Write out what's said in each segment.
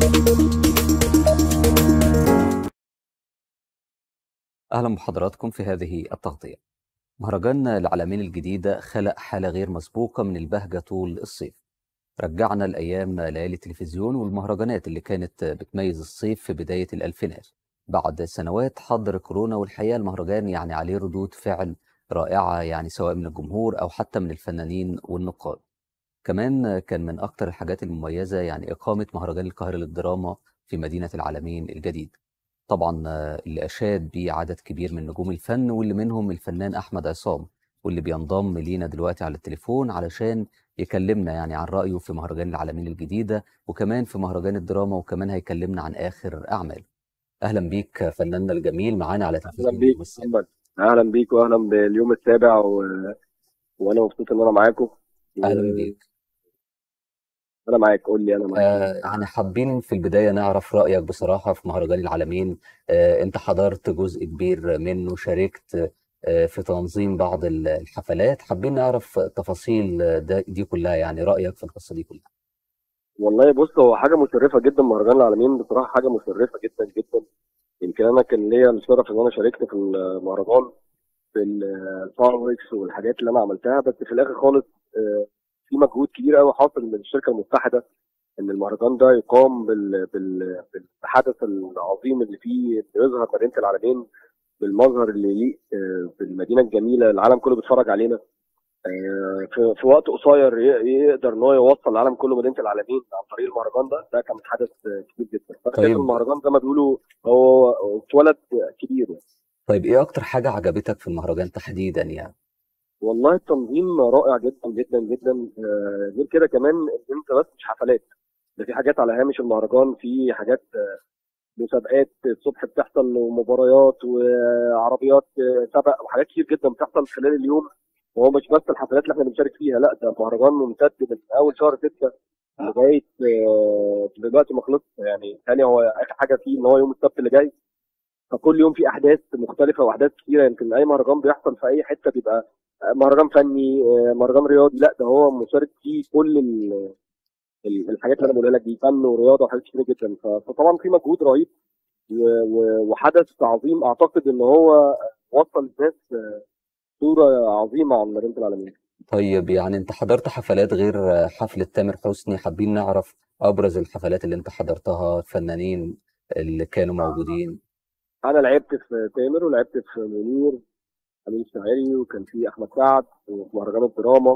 أهلا بحضراتكم في هذه التغطية مهرجان العالمين الجديدة خلق حالة غير مسبوقة من البهجة طول الصيف رجعنا الأيام ليالي التلفزيون والمهرجانات اللي كانت بتميز الصيف في بداية الألفينات بعد سنوات حظر كورونا والحقيقة المهرجان يعني عليه ردود فعل رائعة يعني سواء من الجمهور أو حتى من الفنانين والنقاد كمان كان من أكتر الحاجات المميزة يعني إقامة مهرجان القاهرة للدراما في مدينة العالمين الجديد طبعا اللي أشاد بيه عدد كبير من نجوم الفن واللي منهم الفنان أحمد عصام واللي بينضم لينا دلوقتي على التليفون علشان يكلمنا يعني عن رأيه في مهرجان العالمين الجديدة وكمان في مهرجان الدراما وكمان هيكلمنا عن آخر أعمال أهلا بيك فناننا الجميل معانا على اهلا تلفزيون بيك اليوم السابع محمد اهلا بيك واهلا باليوم السابع و... وانا مبسوط ان انا معاكم أهلا بيك وانا معاك قول لي انا معاك آه يعني حابين في البداية نعرف رأيك بصراحة في مهرجان العالمين آه أنت حضرت جزء كبير منه شاركت آه في تنظيم بعض ال- الحفلات حابين نعرف تفاصيل ده دي كلها يعني رأيك في القصة دي كلها والله بص هو حاجه مشرفه جدا مهرجان العالمين بصراحه حاجه مشرفه جدا جدا يمكن انا كان ليا الشرف ان انا شاركت في المهرجان في الفايروركس والحاجات اللي انا عملتها بس في الاخر خالص آه، في مجهود كبير قوي حاصل من الشركه المتحده ان المهرجان ده يقام بال... بال... بالحدث العظيم اللي فيه بيظهر مدينه العالمين بالمظهر اللي يليق آه، بالمدينه الجميله العالم كله بيتفرج علينا آه، في في وقت قصير ي- يقدر ان هو يوصل العالم كله مدينه العالمين عن طريق المهرجان ده ده كان حدث آه، كبير جدا فانا شايف طيب المهرجان زي ما بيقولوا هو اتولد كبير يعني. طيب إيه أكتر حاجة عجبتك في المهرجان تحديدا يعني والله التنظيم رائع جدا جدا جدا آه، غير كده كمان ان انت بس مش حفلات ده في حاجات على هامش المهرجان في حاجات آه، مسابقات الصبح بتحصل ومباريات وعربيات آه، سبق وحاجات كتير جدا بتحصل خلال اليوم وهو مش بس الحفلات اللي احنا بنشارك فيها لا ده مهرجان ممتد من اول شهر 6 لغايه آه، دلوقتي ما خلصش يعني ثاني هو اخر حاجه فيه ان هو يوم السبت اللي جاي فكل يوم في احداث مختلفه واحداث كتيره يمكن اي مهرجان بيحصل في اي حته بيبقى مهرجان فني آه، مهرجان رياضي لا ده هو مشارك فيه كل ال- ال- الحاجات اللي انا بقولها لك دي فن ورياضه وحاجات كتير جدا ف- فطبعا في مجهود رهيب و- و- وحدث عظيم اعتقد ان هو وصل للناس آه، صوره عظيمه عن مدينه العالمين طيب يعني أنت حضرت حفلات غير حفلة تامر حسني حابين نعرف أبرز الحفلات اللي أنت حضرتها الفنانين اللي كانوا موجودين انا لعبت في تامر ولعبت في منير امين الشاعري وكان في احمد سعد وفي مهرجان الدراما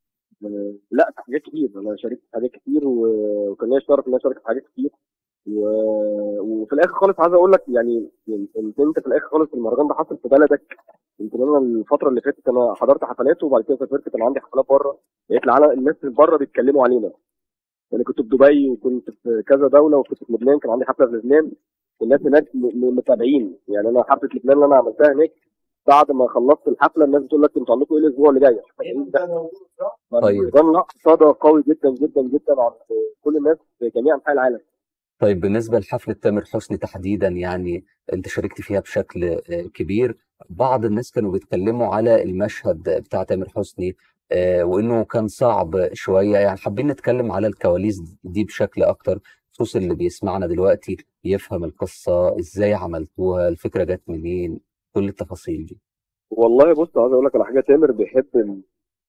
آه، لا في حاجات كتير انا شاركت في حاجات كتير و- وكان ليا شرف ان انا اشارك في حاجات كتير و... وفي الاخر خالص عايز اقول لك يعني انت انت في الاخر خالص المهرجان ده حصل في بلدك يمكن انا الفتره اللي فاتت انا حضرت حفلات وبعد كده سافرت كان عندي حفلات بره لقيت العالم الناس اللي بره بيتكلموا علينا يعني كنت في دبي وكنت في كذا دوله وكنت في لبنان كان عندي حفله في لبنان الناس هناك م- م- متابعين يعني انا حفله لبنان اللي انا عملتها هناك بعد ما خلصت الحفله الناس بتقول لك انتوا عندكم ايه الاسبوع اللي جاي؟ فاهم ده؟ طيب فالمهرجان لا صدى قوي جدا جدا جدا عند كل الناس في جميع انحاء العالم طيب بالنسبة لحفلة تامر حسني تحديدا يعني انت شاركت فيها بشكل آه، كبير بعض الناس كانوا بيتكلموا على المشهد بتاع تامر حسني آه، وانه كان صعب شوية يعني حابين نتكلم على الكواليس دي بشكل اكتر خصوصا اللي بيسمعنا دلوقتي يفهم القصة ازاي عملتوها الفكرة جت منين كل التفاصيل دي والله بص عايز اقول لك على حاجه تامر بيحب الناس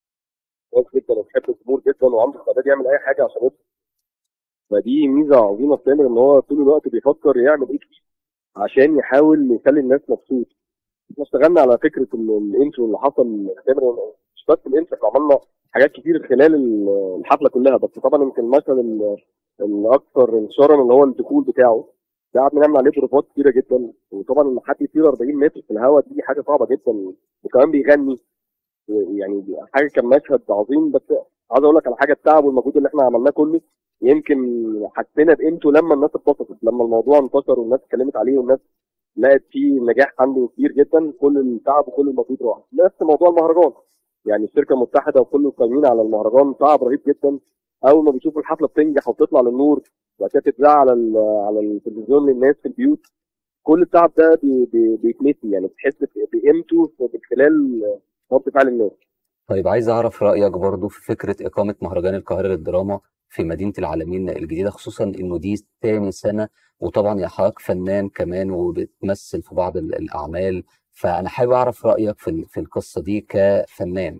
جدا وبيحب الجمهور جدا وعنده استعداد يعمل اي حاجه عشان يبسط فدي ميزه عظيمه في تامر ان هو طول الوقت بيفكر يعمل ايه جديد عشان يحاول يخلي الناس مبسوط احنا اشتغلنا على فكره ال- الانترو اللي حصل تامر مش بس الانترو احنا عملنا حاجات كتير خلال ال- الحفله كلها بس طبعا يمكن المشهد ال- الاكثر انتشارا اللي هو الدخول بتاعه ده قعدنا نعمل عليه بروفات كتيره جدا وطبعا ان حد يطير 40 متر في الهواء دي حاجه صعبه جدا وكمان بيغني يعني دي حاجه كان مشهد عظيم بس عايز اقول لك على حاجه التعب والمجهود اللي احنا عملناه كله يمكن حسينا بقيمته لما الناس اتبسطت لما الموضوع انتشر والناس اتكلمت عليه والناس لقت فيه نجاح عنده كبير جدا كل التعب وكل المجهود راح نفس موضوع المهرجان يعني الشركه المتحده وكل القائمين على المهرجان تعب رهيب جدا اول ما بيشوفوا الحفله بتنجح وبتطلع للنور وبعد كده تتذاع على ال- على التلفزيون للناس في البيوت كل التعب ده بي- بي- بيتنسي يعني بتحس بقيمته من خلال رد فعل الناس طيب عايز اعرف رأيك برضو في فكرة إقامة مهرجان القاهرة للدراما في مدينة العالمين الجديدة خصوصا إنه دي تاني سنة وطبعا يا حضرتك فنان كمان وبتمثل في بعض ال- الأعمال فأنا حابب أعرف رأيك في ال- في القصة دي كفنان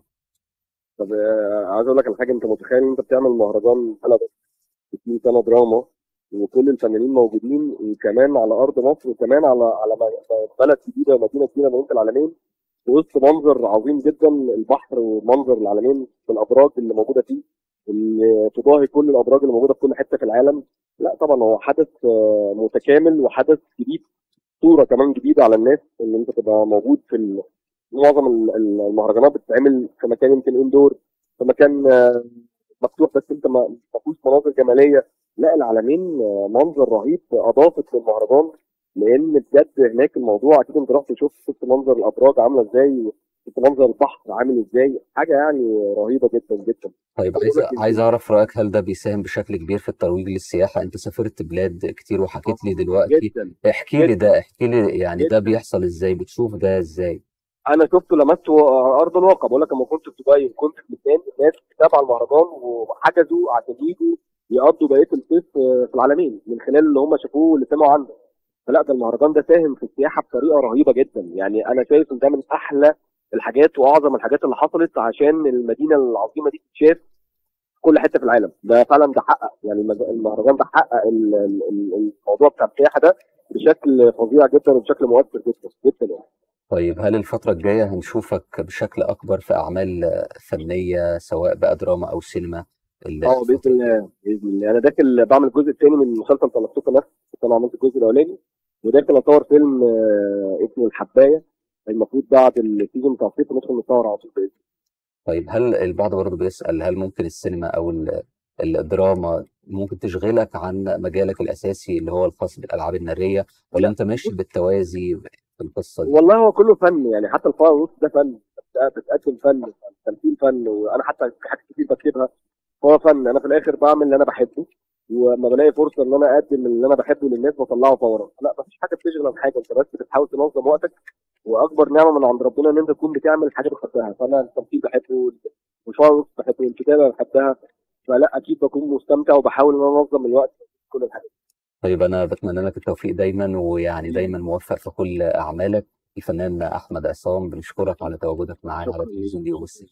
طب آه، عايز اقول لك على حاجه انت متخيل ان انت بتعمل مهرجان سنه بس 60 سنه دراما وكل الفنانين موجودين وكمان على ارض مصر وكمان على على م- بلد جديده مدينه جديده مدينه العالمين في وسط منظر عظيم جدا البحر ومنظر العالمين بالابراج اللي موجوده فيه اللي تضاهي كل الابراج اللي موجوده في كل حته في العالم لا طبعا هو حدث آه، متكامل وحدث جديد صوره كمان جديده على الناس ان انت تبقى موجود في ال- معظم ال- ال- المهرجانات بتتعمل في مكان يمكن اندور في مكان آه، مفتوح بس انت ما ما فيهوش مناظر جماليه لا العالمين آه، منظر رهيب اضافت للمهرجان لان بجد هناك الموضوع اكيد انت رحت شفت شفت منظر الابراج عامله ازاي شفت منظر البحر عامل ازاي حاجه يعني رهيبه جدا جدا طيب بقول عايز لك إن- عايز أعرف رأيك هل ده بيساهم بشكل كبير في الترويج للسياحة أنت سافرت بلاد كتير وحكيت لي دلوقتي جدا احكي لي جدا ده احكي لي يعني ده جدا بيحصل إزاي بتشوف ده إزاي انا شفته لمسته على ارض الواقع بقول لك لما كنت في دبي وكنت في لبنان الناس تابعه المهرجان وحجزوا عشان يجوا يقضوا بقيه الصيف في العالمين من خلال اللي هم شافوه واللي سمعوا عنه فلا ده المهرجان ده ساهم في السياحه بطريقه رهيبه جدا يعني انا شايف ان ده من احلى الحاجات واعظم الحاجات اللي حصلت عشان المدينه العظيمه دي تتشاف في كل حته في العالم ده فعلا ده حقق يعني المج- المهرجان ده حقق ال- ال- ال- الموضوع بتاع السياحه ده بشكل فظيع جدا وبشكل مؤثر جدا جدا يعني طيب هل الفترة الجاية هنشوفك بشكل أكبر في أعمال آه، فنية سواء بقى دراما أو سينما ال- اه باذن الفترة الله باذن الله انا داخل بعمل الجزء الثاني من مسلسل طلبتك نفسي كنت انا عملت الجزء الاولاني وداخل اصور فيلم آه، اسمه الحبايه المفروض بعد السيزون بتاع الصيف ندخل نصور على طول باذن طيب هل البعض برضه بيسأل هل ممكن السينما أو ال- الدراما ممكن تشغلك عن مجالك الأساسي اللي هو الخاص بالألعاب النارية ولا أنت ماشي بص بالتوازي في القصة دي؟ والله هو كله فن يعني حتى الفاير ده فن بت- بتقدم فن تمثيل فن وانا حتى في حاجات كتير بكتبها هو فن انا في الاخر بعمل اللي انا بحبه ولما بلاقي فرصه ان انا اقدم اللي انا بحبه للناس بطلعه فورا لا مفيش حاجه بتشغل حاجه انت بس بتحاول تنظم وقتك واكبر نعمه من عند ربنا ان انت تكون بتعمل حاجه بتحبها فانا التمثيل بحبه والفاير بحبه الكتابه بحبها فلا اكيد بكون مستمتع وبحاول ان انا انظم الوقت في كل الحاجات طيب أنا بتمنى لك التوفيق دايما ويعني دايما موفق في كل أعمالك الفنان أحمد عصام بنشكرك على تواجدك معانا على شكرا التلفزيون ليك دي وبس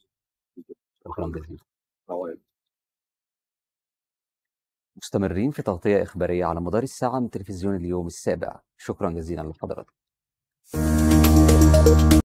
شكرا جزيلا شكرا مستمرين في تغطية إخبارية على مدار الساعة من تلفزيون اليوم السابع شكرا جزيلا لحضرتك